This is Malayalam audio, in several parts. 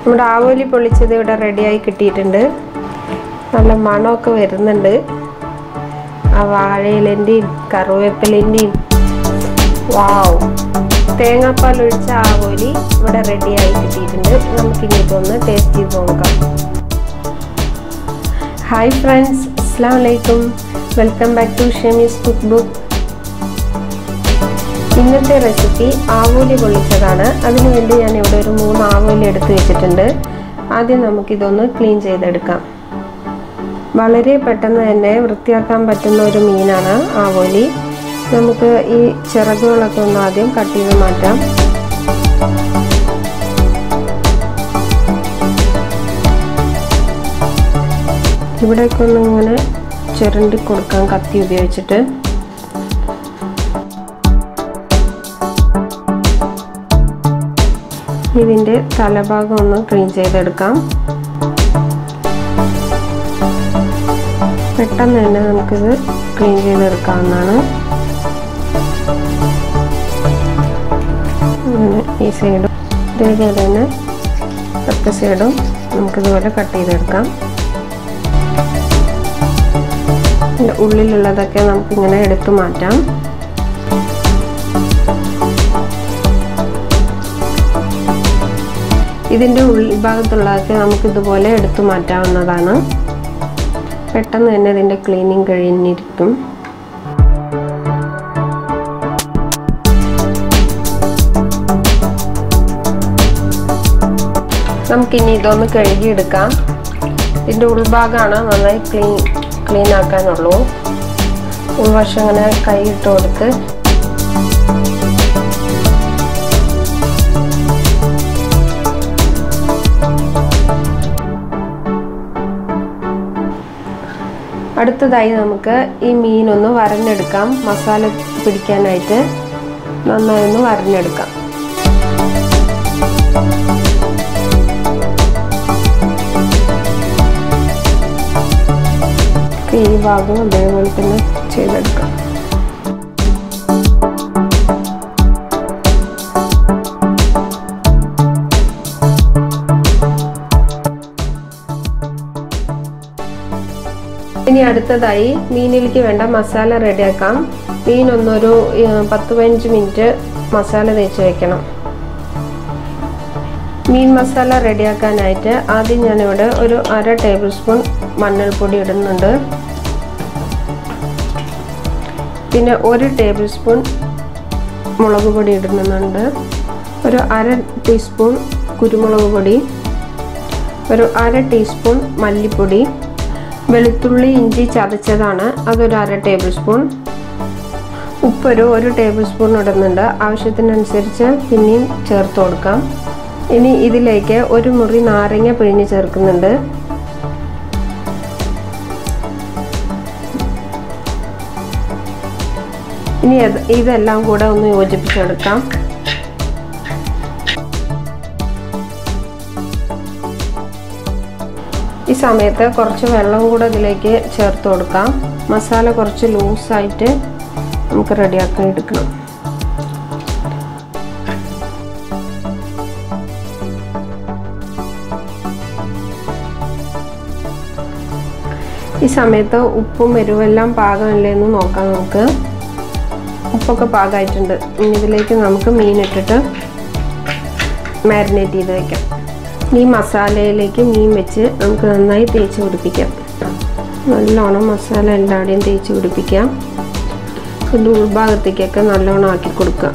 നമ്മുടെ ആവോലി പൊള്ളിച്ചത് ഇവിടെ റെഡിയായി കിട്ടിയിട്ടുണ്ട് നല്ല മണമൊക്കെ വരുന്നുണ്ട് ആ വാഴയിലേൻ്റെയും കറിവേപ്പിലേൻ്റെയും വാവ് തേങ്ങാപ്പാൽ ഒഴിച്ച ആവോലി ഇവിടെ റെഡിയായി കിട്ടിയിട്ടുണ്ട് നമുക്കിനി ഇതൊന്ന് ടേസ്റ്റ് ചെയ്ത് നോക്കാം ഹായ് ഫ്രണ്ട്സ് അസ്സാം വലൈക്കും welcome back to Shemi's cookbook ഇന്നത്തെ റെസിപ്പി ആവോലി പൊള്ളിച്ചതാണ് അതിനുവേണ്ടി ഞാൻ ഇവിടെ ഒരു മൂന്ന് ആവോലി എടുത്ത് വെച്ചിട്ടുണ്ട് ആദ്യം നമുക്കിതൊന്ന് ക്ലീൻ ചെയ്തെടുക്കാം വളരെ പെട്ടെന്ന് തന്നെ വൃത്തിയാക്കാൻ പറ്റുന്ന ഒരു മീനാണ് ആവോലി നമുക്ക് ഈ ചിറകുകളൊക്കെ ഒന്ന് ആദ്യം കട്ട് ചെയ്ത് മാറ്റാം ഇവിടെയൊക്കെ ഒന്ന് ഇങ്ങനെ ചുരണ്ടി കൊടുക്കാം കത്തി ഉപയോഗിച്ചിട്ട് ഇതിൻ്റെ തലഭാഗം ഒന്ന് ക്ലീൻ ചെയ്തെടുക്കാം പെട്ടെന്ന് തന്നെ നമുക്കിത് ക്ലീൻ ചെയ്തെടുക്കാവുന്നതാണ് അങ്ങനെ ഈ സൈഡും ഇതേപോലെ തന്നെ അടുത്ത സൈഡും നമുക്കിതുപോലെ കട്ട് ചെയ്തെടുക്കാം ഉള്ളിലുള്ളതൊക്കെ നമുക്കിങ്ങനെ എടുത്തു മാറ്റാം ഇതിൻ്റെ ഉൾഭാഗത്തുള്ളതൊക്കെ നമുക്കിതുപോലെ എടുത്തു മാറ്റാവുന്നതാണ് പെട്ടെന്ന് തന്നെ ഇതിൻ്റെ ക്ലീനിങ് കഴിഞ്ഞിരിക്കും നമുക്കിനി ഇതൊന്ന് കഴുകിയെടുക്കാം ഇതിൻ്റെ ഉൾഭാഗമാണ് നന്നായി ക്ലീൻ ക്ലീൻ ആക്കാനുള്ളൂ ഉൾവശം അങ്ങനെ കൈയിട്ട് കൊടുത്ത് അടുത്തതായി നമുക്ക് ഈ മീനൊന്ന് വരഞ്ഞെടുക്കാം മസാല പിടിക്കാനായിട്ട് നന്നായി ഒന്ന് വരഞ്ഞെടുക്കാം ഈ ഭാഗം അതേപോലെ തന്നെ ചെയ്തെടുക്കാം ഇനി അടുത്തതായി മീനിലേക്ക് വേണ്ട മസാല റെഡിയാക്കാം മീൻ ഒന്നൊരു പത്ത് പതിനഞ്ച് മിനിറ്റ് മസാല തേച്ച് വെക്കണം മീൻ മസാല റെഡിയാക്കാനായിട്ട് ആദ്യം ഞാനിവിടെ ഒരു അര ടേബിൾ സ്പൂൺ മഞ്ഞൾപ്പൊടി ഇടുന്നുണ്ട് പിന്നെ ഒരു ടേബിൾ സ്പൂൺ മുളക് പൊടി ഇടുന്നുണ്ട് ഒരു അര ടീസ്പൂൺ കുരുമുളക് പൊടി ഒരു അര ടീസ്പൂൺ മല്ലിപ്പൊടി വെളുത്തുള്ളി ഇഞ്ചി ചതച്ചതാണ് അതൊരു അര ടേബിൾ സ്പൂൺ ഉപ്പൊരു ഒരു ടേബിൾ സ്പൂൺ ഇടുന്നുണ്ട് ആവശ്യത്തിനനുസരിച്ച് പിന്നെയും ചേർത്ത് കൊടുക്കാം ഇനി ഇതിലേക്ക് ഒരു മുറി നാരങ്ങ പിഴിഞ്ഞ് ചേർക്കുന്നുണ്ട് ഇനി ഇതെല്ലാം കൂടെ ഒന്ന് യോജിപ്പിച്ചെടുക്കാം ഈ സമയത്ത് കുറച്ച് വെള്ളം കൂടെ ഇതിലേക്ക് ചേർത്ത് കൊടുക്കാം മസാല കുറച്ച് ലൂസായിട്ട് നമുക്ക് റെഡിയാക്കി എടുക്കണം ഈ സമയത്ത് ഉപ്പും എരിവെല്ലാം പാകമല്ലേ എന്ന് നോക്കാം നമുക്ക് ഉപ്പൊക്കെ പാകമായിട്ടുണ്ട് ഇനി ഇതിലേക്ക് നമുക്ക് മീൻ ഇട്ടിട്ട് മാരിനേറ്റ് ചെയ്ത് വെക്കാം ഈ മസാലയിലേക്ക് മീൻ വെച്ച് നമുക്ക് നന്നായി തേച്ച് പിടിപ്പിക്കാം നല്ലോണം മസാല എല്ലാവിടെയും തേച്ച് പിടിപ്പിക്കാം ഇതിൻ്റെ ഉൾഭാഗത്തേക്കൊക്കെ നല്ലോണം ആക്കി കൊടുക്കുക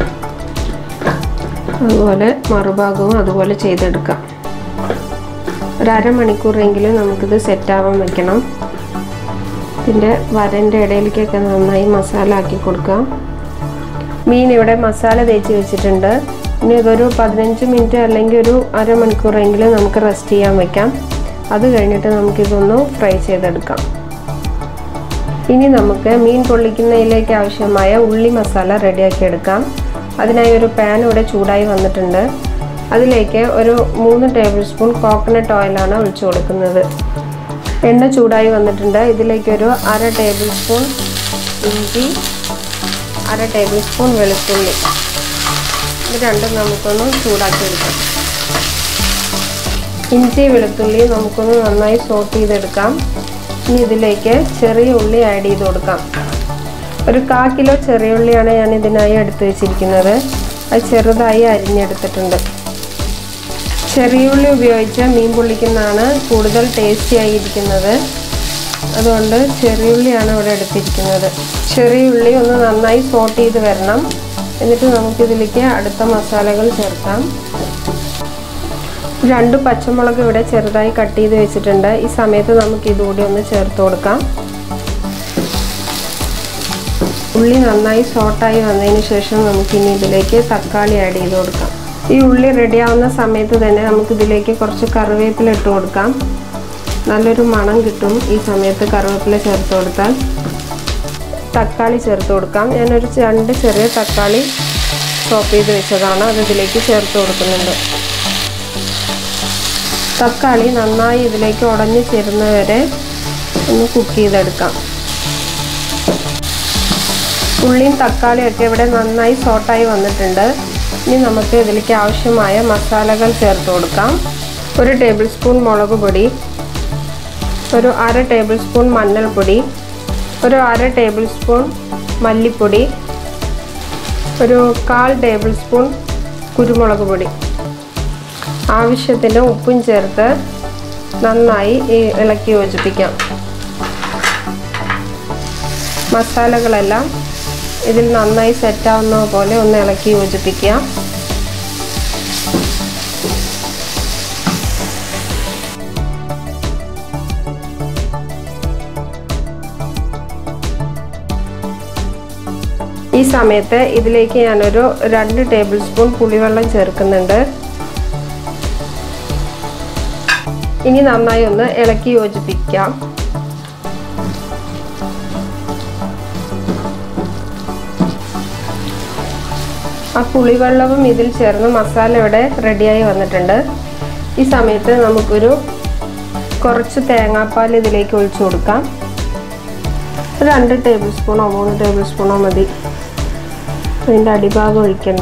അതുപോലെ മറുഭാഗവും അതുപോലെ ചെയ്തെടുക്കാം ഒരു അരമണിക്കൂറെങ്കിലും നമുക്കിത് സെറ്റാവാൻ വെക്കണം ഇതിൻ്റെ വരൻ്റെ ഇടയിലേക്കൊക്കെ നന്നായി മസാല ആക്കി കൊടുക്കാം മീൻ ഇവിടെ മസാല തേച്ച് വെച്ചിട്ടുണ്ട് ഇനി ഇതൊരു പതിനഞ്ച് മിനിറ്റ് അല്ലെങ്കിൽ ഒരു അരമണിക്കൂറെങ്കിലും നമുക്ക് റെസ്റ്റ് ചെയ്യാൻ വെക്കാം അത് കഴിഞ്ഞിട്ട് നമുക്കിതൊന്ന് ഫ്രൈ ചെയ്തെടുക്കാം ഇനി നമുക്ക് മീൻ പൊള്ളിക്കുന്നതിലേക്ക് ആവശ്യമായ ഉള്ളി മസാല റെഡിയാക്കി എടുക്കാം അതിനായി ഒരു പാൻ ഇവിടെ ചൂടായി വന്നിട്ടുണ്ട് അതിലേക്ക് ഒരു മൂന്ന് ടേബിൾ സ്പൂൺ കോക്കനട്ട് ഓയിലാണ് ഒഴിച്ചു കൊടുക്കുന്നത് എണ്ണ ചൂടായി വന്നിട്ടുണ്ട് ഇതിലേക്കൊരു അര ടേബിൾ സ്പൂൺ ഇഞ്ചി അര ടേബിൾ സ്പൂൺ വെളുത്തുള്ളി ഇത് രണ്ടും നമുക്കൊന്ന് ചൂടാക്കി എടുക്കാം ഇഞ്ചി വെളുത്തുള്ളി നമുക്കൊന്ന് നന്നായി സോട്ട് ചെയ്തെടുക്കാം ഇനി ഇതിലേക്ക് ചെറിയ ഉള്ളി ആഡ് ചെയ്ത് കൊടുക്കാം ഒരു കാ കിലോ ചെറിയ ഉള്ളിയാണ് ഞാൻ ഇതിനായി എടുത്തു വെച്ചിരിക്കുന്നത് അത് ചെറുതായി അരിഞ്ഞെടുത്തിട്ടുണ്ട് ചെറിയ ഉള്ളി ഉപയോഗിച്ച് മീൻ പൊള്ളിക്കുന്നതാണ് കൂടുതൽ ടേസ്റ്റി ആയിരിക്കുന്നത് അതുകൊണ്ട് ചെറിയ ഉള്ളിയാണ് ഇവിടെ എടുത്തിരിക്കുന്നത് ചെറിയ ഉള്ളി ഒന്ന് നന്നായി സോട്ട് ചെയ്ത് വരണം എന്നിട്ട് നമുക്കിതിലേക്ക് അടുത്ത മസാലകൾ ചേർക്കാം രണ്ട് പച്ചമുളക് ഇവിടെ ചെറുതായി കട്ട് ചെയ്ത് വെച്ചിട്ടുണ്ട് ഈ സമയത്ത് നമുക്ക് ഇതുകൂടി ഒന്ന് ചേർത്ത് കൊടുക്കാം ഉള്ളി നന്നായി സോട്ടായി വന്നതിന് ശേഷം നമുക്കിനി ഇതിലേക്ക് തക്കാളി ആഡ് ചെയ്ത് കൊടുക്കാം ഈ ഉള്ളി റെഡിയാവുന്ന സമയത്ത് തന്നെ നമുക്കിതിലേക്ക് കുറച്ച് കറിവേപ്പില ഇട്ട് കൊടുക്കാം നല്ലൊരു മണം കിട്ടും ഈ സമയത്ത് കറിവേപ്പില ചേർത്ത് കൊടുത്താൽ തക്കാളി ചേർത്ത് കൊടുക്കാം ഞാനൊരു രണ്ട് ചെറിയ തക്കാളി ചോപ്പ് ചെയ്ത് വെച്ചതാണ് അത് ഇതിലേക്ക് ചേർത്ത് കൊടുക്കുന്നുണ്ട് തക്കാളി നന്നായി ഇതിലേക്ക് ഉടഞ്ഞു ചേരുന്നവരെ ഒന്ന് കുക്ക് ചെയ്തെടുക്കാം ഉള്ളിയും തക്കാളിയൊക്കെ ഇവിടെ നന്നായി സോട്ടായി വന്നിട്ടുണ്ട് ഇനി നമുക്ക് ഇതിലേക്ക് ആവശ്യമായ മസാലകൾ ചേർത്ത് കൊടുക്കാം ഒരു ടേബിൾ സ്പൂൺ മുളക് പൊടി ഒരു അര ടേബിൾ സ്പൂൺ മഞ്ഞൾപ്പൊടി ഒരു അര ടേബിൾ സ്പൂൺ മല്ലിപ്പൊടി ഒരു കാൽ ടേബിൾ സ്പൂൺ കുരുമുളക് പൊടി ആവശ്യത്തിന് ഉപ്പും ചേർത്ത് നന്നായി ഇളക്കി യോജിപ്പിക്കാം മസാലകളെല്ലാം ഇതിൽ നന്നായി സെറ്റാവുന്ന പോലെ ഒന്ന് ഇളക്കി യോജിപ്പിക്കുക ഈ സമയത്ത് ഇതിലേക്ക് ഞാനൊരു രണ്ട് ടേബിൾ സ്പൂൺ പുളിവെള്ളം ചേർക്കുന്നുണ്ട് ഇനി നന്നായി ഒന്ന് ഇളക്കി യോജിപ്പിക്കാം ആ പുളിവെള്ളവും ഇതിൽ ചേർന്ന് മസാല ഇവിടെ റെഡിയായി വന്നിട്ടുണ്ട് ഈ സമയത്ത് നമുക്കൊരു കുറച്ച് തേങ്ങാപ്പാൽ ഇതിലേക്ക് ഒഴിച്ചു കൊടുക്കാം രണ്ട് ടേബിൾ സ്പൂണോ മൂന്ന് ടേബിൾ സ്പൂണോ മതി അതിൻ്റെ അടിഭാഗം ഒഴിക്കണ്ട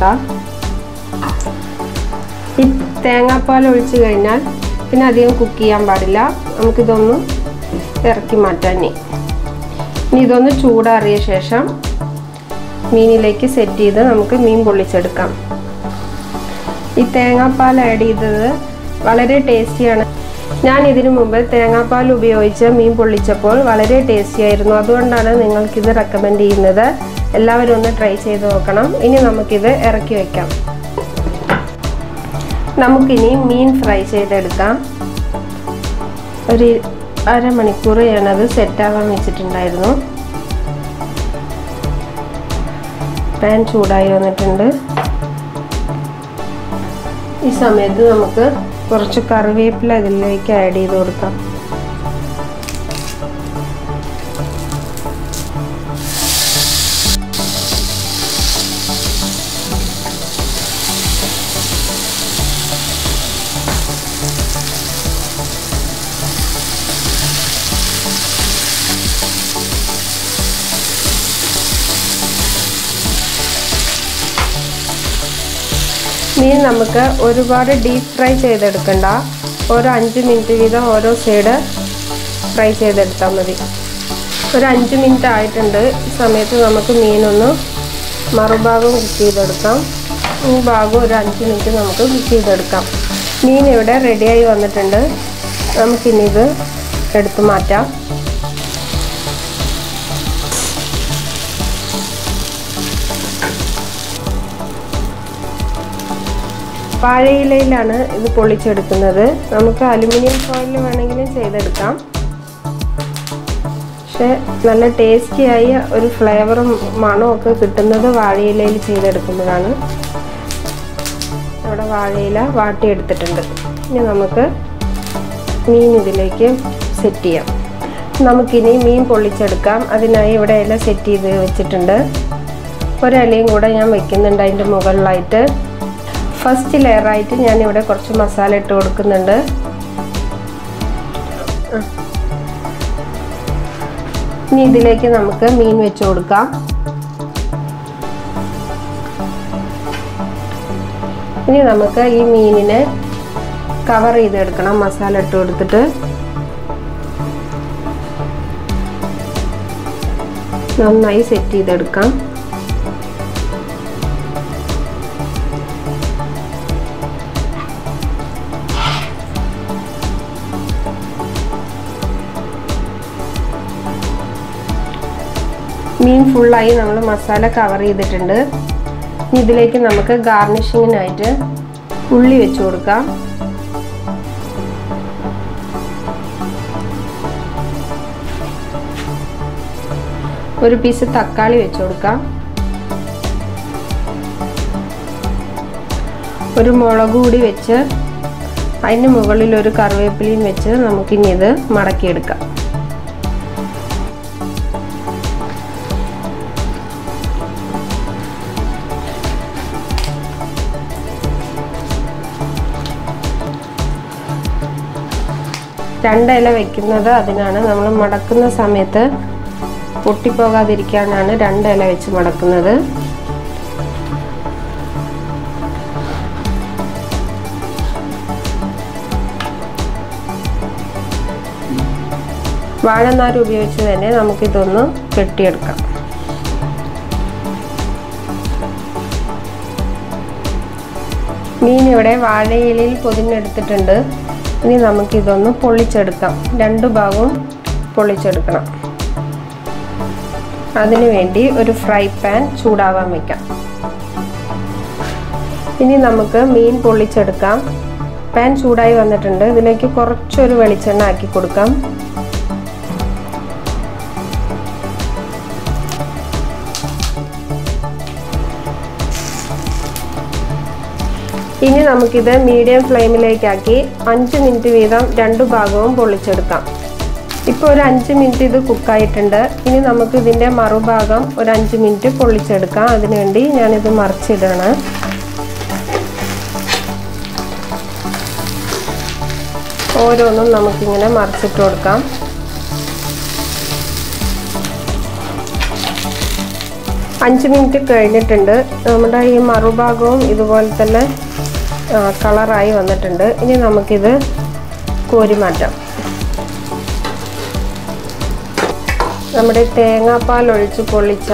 ഈ തേങ്ങാപ്പാൽ ഒഴിച്ചു കഴിഞ്ഞാൽ പിന്നെ അധികം കുക്ക് ചെയ്യാൻ പാടില്ല നമുക്കിതൊന്ന് ഇറക്കി മാറ്റാൻ ഇനി ഇതൊന്ന് ചൂടാറിയ ശേഷം മീനിലേക്ക് സെറ്റ് ചെയ്ത് നമുക്ക് മീൻ പൊള്ളിച്ചെടുക്കാം ഈ തേങ്ങാപ്പാൽ ആഡ് ചെയ്തത് വളരെ ടേസ്റ്റിയാണ് ഞാൻ ഇതിനു മുമ്പ് തേങ്ങാപ്പാൽ ഉപയോഗിച്ച് മീൻ പൊള്ളിച്ചപ്പോൾ വളരെ ടേസ്റ്റി ആയിരുന്നു അതുകൊണ്ടാണ് നിങ്ങൾക്കിത് റെക്കമെൻഡ് ചെയ്യുന്നത് എല്ലാവരും ഒന്ന് ട്രൈ ചെയ്ത് നോക്കണം ഇനി നമുക്കിത് ഇറക്കി വയ്ക്കാം നമുക്കിനി മീൻ ഫ്രൈ ചെയ്തെടുക്കാം ഒരു അരമണിക്കൂർ ഞാനത് സെറ്റാവാൻ വെച്ചിട്ടുണ്ടായിരുന്നു പാൻ ചൂടായി വന്നിട്ടുണ്ട് ഈ സമയത്ത് നമുക്ക് കുറച്ച് കറിവേപ്പില ഇതിലേക്ക് ആഡ് ചെയ്ത് കൊടുക്കാം മീൻ നമുക്ക് ഒരുപാട് ഡീപ്പ് ഫ്രൈ ചെയ്തെടുക്കണ്ട ഓരോ അഞ്ച് മിനിറ്റ് വീതം ഓരോ സൈഡ് ഫ്രൈ ചെയ്തെടുത്താൽ മതി ഒരു അഞ്ച് മിനിറ്റ് ആയിട്ടുണ്ട് ഈ സമയത്ത് നമുക്ക് മീനൊന്ന് മറുഭാഗം കുക്ക് ചെയ്തെടുക്കാം ഈ ഭാഗം ഒരു അഞ്ച് മിനിറ്റ് നമുക്ക് കുക്ക് ചെയ്തെടുക്കാം മീൻ ഇവിടെ റെഡിയായി വന്നിട്ടുണ്ട് നമുക്കിനി ഇത് എടുത്തു മാറ്റാം വാഴയിലയിലാണ് ഇത് പൊള്ളിച്ചെടുക്കുന്നത് നമുക്ക് അലുമിനിയം ഫോയിലിൽ വേണമെങ്കിലും ചെയ്തെടുക്കാം പക്ഷെ നല്ല ടേസ്റ്റിയായ ഒരു ഫ്ലേവറും മണവും ഒക്കെ കിട്ടുന്നത് വാഴയിലയിൽ ചെയ്തെടുക്കുമ്പോഴാണ് അവിടെ വാഴയില വാട്ടിയെടുത്തിട്ടുണ്ട് ഇനി നമുക്ക് മീൻ ഇതിലേക്ക് സെറ്റ് ചെയ്യാം നമുക്കിനി മീൻ പൊള്ളിച്ചെടുക്കാം അതിനായി ഇവിടെ ഇല സെറ്റ് ചെയ്ത് വെച്ചിട്ടുണ്ട് ഒരിലയും കൂടെ ഞാൻ വെക്കുന്നുണ്ട് അതിൻ്റെ മുകളിലായിട്ട് ഫസ്റ്റ് ലെയറായിട്ട് ഞാനിവിടെ കുറച്ച് മസാല ഇട്ട് കൊടുക്കുന്നുണ്ട് ഇനി ഇതിലേക്ക് നമുക്ക് മീൻ വെച്ച് കൊടുക്കാം ഇനി നമുക്ക് ഈ മീനിനെ കവർ ചെയ്തെടുക്കണം മസാല ഇട്ട് കൊടുത്തിട്ട് നന്നായി സെറ്റ് ചെയ്തെടുക്കാം മീൻ ഫുള്ളായി നമ്മൾ മസാല കവർ ചെയ്തിട്ടുണ്ട് ഇനി ഇതിലേക്ക് നമുക്ക് ഗാർണിഷിങ്ങിനായിട്ട് ഉള്ളി വെച്ച് കൊടുക്കാം ഒരു പീസ് തക്കാളി വെച്ച് കൊടുക്കാം ഒരു മുളക് കൂടി വെച്ച് അതിന് മുകളിൽ ഒരു കറിവേപ്പിലയും വെച്ച് നമുക്കിനി ഇത് മടക്കിയെടുക്കാം രണ്ടില വെക്കുന്നത് അതിനാണ് നമ്മൾ മടക്കുന്ന സമയത്ത് പൊട്ടിപ്പോകാതിരിക്കാനാണ് രണ്ടില വെച്ച് മടക്കുന്നത് വാഴനാര് ഉപയോഗിച്ച് തന്നെ നമുക്കിതൊന്ന് കെട്ടിയെടുക്കാം മീൻ ഇവിടെ വാഴയിലയിൽ പൊതിഞ്ഞെടുത്തിട്ടുണ്ട് ഇനി നമുക്കിതൊന്ന് പൊള്ളിച്ചെടുക്കാം രണ്ട് ഭാഗവും പൊള്ളിച്ചെടുക്കണം അതിനു വേണ്ടി ഒരു ഫ്രൈ പാൻ ചൂടാവാൻ വെക്കാം ഇനി നമുക്ക് മീൻ പൊള്ളിച്ചെടുക്കാം പാൻ ചൂടായി വന്നിട്ടുണ്ട് ഇതിലേക്ക് കുറച്ചൊരു വെളിച്ചെണ്ണ ആക്കി കൊടുക്കാം ഇനി നമുക്കിത് മീഡിയം ഫ്ലെയിമിലേക്കാക്കി അഞ്ച് മിനിറ്റ് വീതം രണ്ടു ഭാഗവും പൊള്ളിച്ചെടുക്കാം ഇപ്പോൾ ഒരു അഞ്ച് മിനിറ്റ് ഇത് കുക്കായിട്ടുണ്ട് ഇനി നമുക്ക് ഇതിൻ്റെ മറുഭാഗം ഒരു അഞ്ച് മിനിറ്റ് പൊള്ളിച്ചെടുക്കാം അതിനുവേണ്ടി ഞാനിത് മറിച്ചിടണം ഓരോന്നും നമുക്കിങ്ങനെ മറിച്ചിട്ട് കൊടുക്കാം അഞ്ച് മിനിറ്റ് കഴിഞ്ഞിട്ടുണ്ട് നമ്മുടെ ഈ മറുഭാഗവും ഇതുപോലെ തന്നെ കളറായി വന്നിട്ടുണ്ട് ഇനി നമുക്കിത് കോരി മാറ്റാം നമ്മുടെ തേങ്ങാപ്പാൽ ഒഴിച്ച് പൊള്ളിച്ച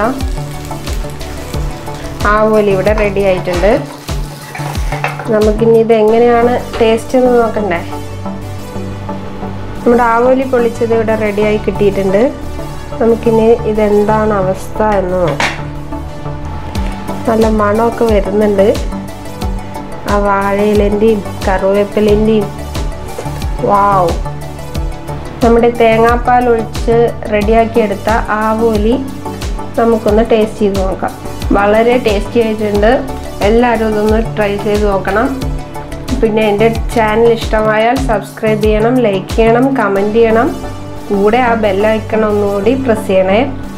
ആവോലി ഇവിടെ റെഡി ആയിട്ടുണ്ട് നമുക്കിനി ഇത് എങ്ങനെയാണ് ടേസ്റ്റ് എന്ന് നോക്കണ്ടേ നമ്മുടെ ആവോലി പൊള്ളിച്ചത് ഇവിടെ റെഡിയായി കിട്ടിയിട്ടുണ്ട് നമുക്കിനി ഇതെന്താണ് അവസ്ഥ എന്ന് നോക്കാം നല്ല മണമൊക്കെ വരുന്നുണ്ട് ആ വാഴയിലേൻ്റെയും കറിവേപ്പിലേൻ്റെയും വാവ് നമ്മുടെ തേങ്ങാപ്പാൽ ഒഴിച്ച് റെഡിയാക്കി എടുത്ത ആവോലി നമുക്കൊന്ന് ടേസ്റ്റ് ചെയ്ത് നോക്കാം വളരെ ടേസ്റ്റി ആയിട്ടുണ്ട് എല്ലാവരും ഇതൊന്ന് ട്രൈ ചെയ്ത് നോക്കണം പിന്നെ എൻ്റെ ചാനൽ ഇഷ്ടമായാൽ സബ്സ്ക്രൈബ് ചെയ്യണം ലൈക്ക് ചെയ്യണം കമൻറ്റ് ചെയ്യണം കൂടെ ആ ബെല്ലൈക്കൺ ഒന്നുകൂടി പ്രസ് ചെയ്യണേ